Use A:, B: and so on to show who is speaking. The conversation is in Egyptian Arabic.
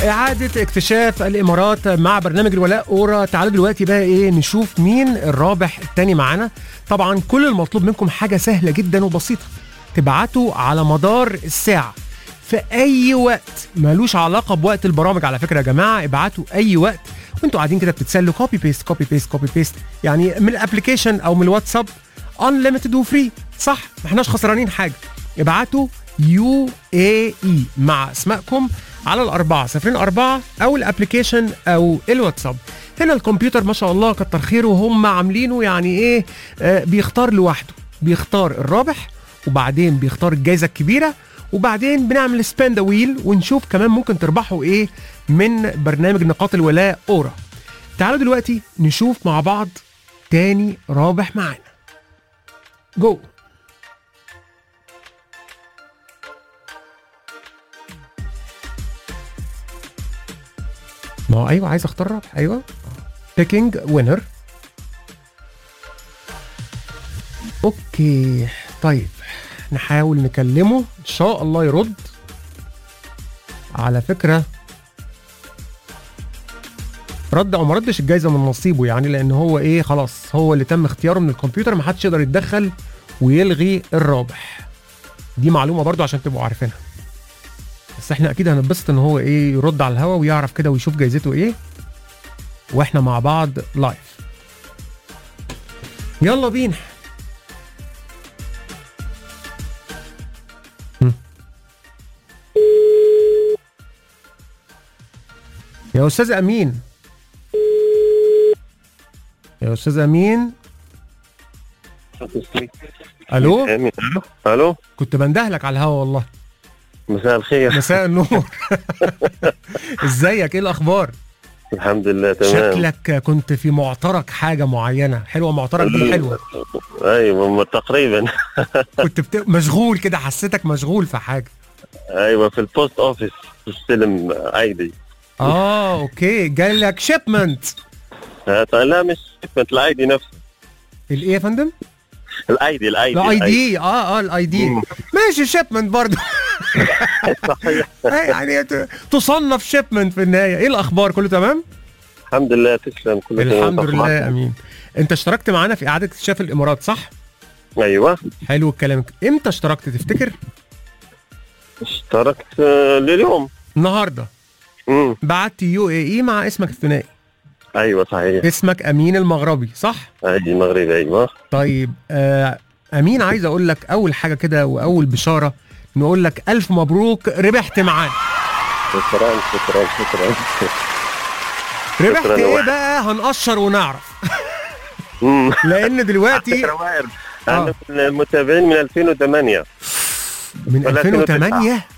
A: إعادة اكتشاف الإمارات مع برنامج الولاء أورا تعالوا دلوقتي بقى إيه نشوف مين الرابح التاني معانا طبعا كل المطلوب منكم حاجة سهلة جدا وبسيطة تبعتوا على مدار الساعة في أي وقت ملوش علاقة بوقت البرامج على فكرة يا جماعة ابعتوا أي وقت وانتوا قاعدين كده بتتسلوا كوبي بيست كوبي بيست كوبي بيست يعني من الابلكيشن أو من الواتساب انليمتد وفري صح ما احناش خسرانين حاجة ابعتوا يو اي اي مع اسمائكم على الأربعة صفرين أربعة أو الأبليكيشن أو الواتساب هنا الكمبيوتر ما شاء الله كتر خيره هم عاملينه يعني إيه آه بيختار لوحده بيختار الرابح وبعدين بيختار الجائزة الكبيرة وبعدين بنعمل سبين ذا ويل ونشوف كمان ممكن تربحوا إيه من برنامج نقاط الولاء أورا تعالوا دلوقتي نشوف مع بعض تاني رابح معانا جو ما هو ايوه عايز اختار رابح ايوه بيكينج وينر اوكي طيب نحاول نكلمه ان شاء الله يرد على فكره رد او ما ردش الجايزه من نصيبه يعني لان هو ايه خلاص هو اللي تم اختياره من الكمبيوتر ما حدش يقدر يتدخل ويلغي الرابح دي معلومه برضو عشان تبقوا عارفينها بس احنا اكيد هنتبسط ان هو ايه يرد على الهوا ويعرف كده ويشوف جايزته ايه واحنا مع بعض لايف يلا بينا هم. يا استاذ امين يا استاذ امين الو
B: امين الو الو
A: كنت بندهلك على الهوا والله
B: مساء الخير
A: مساء النور ازيك ايه الاخبار
B: الحمد لله تمام
A: شكلك كنت في معترك حاجه معينه حلوه معترك دي حلوه
B: ايوه تقريبا
A: كنت بت... مشغول كده حسيتك مشغول في حاجه
B: ايوه في البوست اوفيس بستلم ايدي
A: اه اوكي جاي لك شيبمنت
B: آه، لا مش شيبمنت الايدي نفسه
A: الايه يا فندم
B: الايدي الايدي
A: الاي
B: الأيدي.
A: دي اه اه الاي دي
B: مم.
A: ماشي شيبمنت برضه
B: صحيح
A: يعني ت- تصنف شيبمنت في النهايه ايه الاخبار كله تمام
B: الحمد لله تسلم كل سنة
A: الحمد
B: وأنت
A: لله
B: بخير.
A: امين انت اشتركت معانا في اعاده اكتشاف الامارات صح
B: ايوه
A: حلو الكلام امتى اشتركت تفتكر
B: اشتركت آه، لليوم
A: النهارده
B: امم
A: بعت يو اي اي مع اسمك الثنائي
B: ايوه صحيح
A: اسمك امين المغربي صح
B: ايدي مغربي ايوه
A: طيب آه امين عايز اقول لك اول حاجه كده واول بشاره نقول لك الف مبروك ربحت معانا
B: شكرا شكرا شكرا
A: ربحت
B: شكراً يا
A: ايه
B: واحد.
A: بقى هنقشر ونعرف
B: امم
A: لان دلوقتي
B: فكرة وائل
A: آه.
B: انا من المتابعين من 2008
A: من
B: ولا
A: 2008